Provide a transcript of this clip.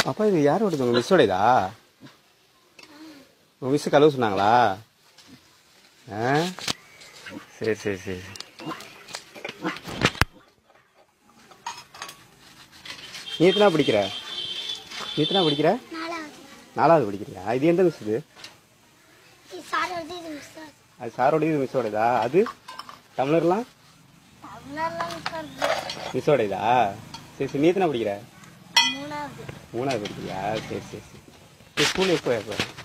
அப்பா இது யாரோடது உங்கள் மிஸ்ஸோடையதா உங்கள் மிஸ்ஸு கழுவ சொன்னாங்களா ஆ சரி சரி சரி நீ எத்தனா படிக்கிற நீ எத்தனா படிக்கிற நாலாவது நாலாவது படிக்கிறியா இது எந்த மிஸ் இது இது சாரோட இது மிஸ் அது சாரோடய இது மிஸ்ஸோடையதா அது தமிழர்லாம் தமிழ்லாம் மிஸ் மிஸ்ஸோடையதா சரி சரி நீ எத்தனை படிக்கிற மூணாவது மூணாவது படிக்கிறியா சரி சரி சரி ஸ்கூல் எப்போ எப்போ